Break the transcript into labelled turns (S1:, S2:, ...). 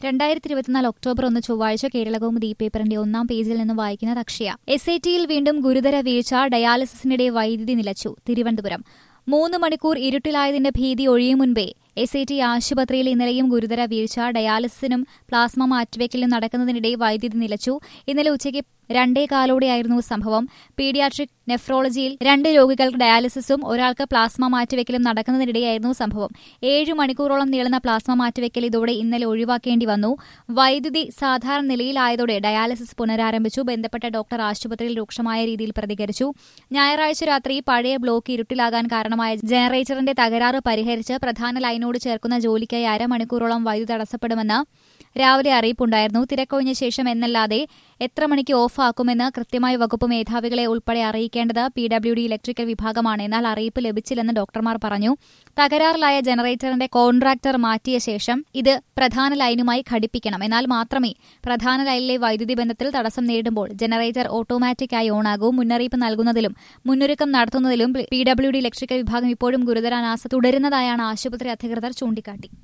S1: രണ്ടായിരത്തി ഇരുപത്തിനാല് ഒക്ടോബർ ഒന്ന് ചൊവ്വാഴ്ച കേരളകൗമുദി പേപ്പറിന്റെ ഒന്നാം പേജിൽ നിന്ന് വായിക്കുന്നത് അക്ഷയ എസ് ഐ ടിയിൽ വീണ്ടും ഗുരുതര വീഴ്ച ഡയാലിസിസിനിടെ വൈദ്യുതി നിലച്ചു തിരുവനന്തപുരം മൂന്ന് മണിക്കൂർ ഇരുട്ടിലായതിന്റെ ഭീതി ഒഴിയും മുൻപേ എസ് ഐ ടി ആശുപത്രിയിൽ ഇന്നലെയും ഗുരുതര വീഴ്ച ഡയാലിസിസിനും പ്ലാസ്മ മാറ്റിവെക്കലും നടക്കുന്നതിനിടെ വൈദ്യുതി നിലച്ചു ഇന്നലെ ഉച്ചയ്ക്ക് രണ്ടേ കാലോടെയായിരുന്നു സംഭവം പീഡിയാട്രിക് നെഫ്രോളജിയിൽ രണ്ട് രോഗികൾക്ക് ഡയാലിസിസും ഒരാൾക്ക് പ്ലാസ്മ മാറ്റിവെക്കലും നടക്കുന്നതിനിടെയായിരുന്നു സംഭവം ഏഴ് മണിക്കൂറോളം നീളുന്ന പ്ലാസ്മ മാറ്റിവെക്കൽ ഇതോടെ ഇന്നലെ ഒഴിവാക്കേണ്ടി വന്നു വൈദ്യുതി സാധാരണ നിലയിലായതോടെ ഡയാലിസിസ് പുനരാരംഭിച്ചു ബന്ധപ്പെട്ട ഡോക്ടർ ആശുപത്രിയിൽ രൂക്ഷമായ രീതിയിൽ പ്രതികരിച്ചു ഞായറാഴ്ച രാത്രി പഴയ ബ്ലോക്ക് ഇരുട്ടിലാകാൻ കാരണമായ ജനറേറ്ററിന്റെ തകരാറ് പരിഹരിച്ച് പ്രധാന ലൈനോട് ചേർക്കുന്ന ജോലിക്കായി അരമണിക്കൂറോളം വൈദ്യുതി തടസ്സപ്പെടുമെന്ന് രാവിലെ അറിയിപ്പുണ്ടായിരുന്നു തിരക്കൊഴിഞ്ഞ ശേഷം എന്നല്ലാതെ എത്ര മണിക്ക് ഓഫ് ആക്കുമെന്ന് കൃത്യമായി വകുപ്പ് മേധാവികളെ ഉൾപ്പെടെ അറിയിക്കേണ്ടത് പി ഡബ്ല്യു ഡി ഇലക്ട്രിക്കൽ വിഭാഗമാണ് എന്നാൽ അറിയിപ്പ് ലഭിച്ചില്ലെന്ന് ഡോക്ടർമാർ പറഞ്ഞു തകരാറിലായ ജനറേറ്ററിന്റെ കോൺട്രാക്ടർ മാറ്റിയ ശേഷം ഇത് പ്രധാന ലൈനുമായി ഘടിപ്പിക്കണം എന്നാൽ മാത്രമേ പ്രധാന ലൈനിലെ വൈദ്യുതി ബന്ധത്തിൽ തടസ്സം നേരിടുമ്പോൾ ജനറേറ്റർ ഓട്ടോമാറ്റിക്കായി ഓണാകൂ മുന്നറിയിപ്പ് നൽകുന്നതിലും മുന്നൊരുക്കം നടത്തുന്നതിലും പി ഡബ്ല്യു ഡി ഇലക്ട്രിക്കൽ വിഭാഗം ഇപ്പോഴും ഗുരുതരാനാസ തുടരുന്നതായാണ് ആശുപത്രി അധികൃതർ ചൂണ്ടിക്കാട്ടി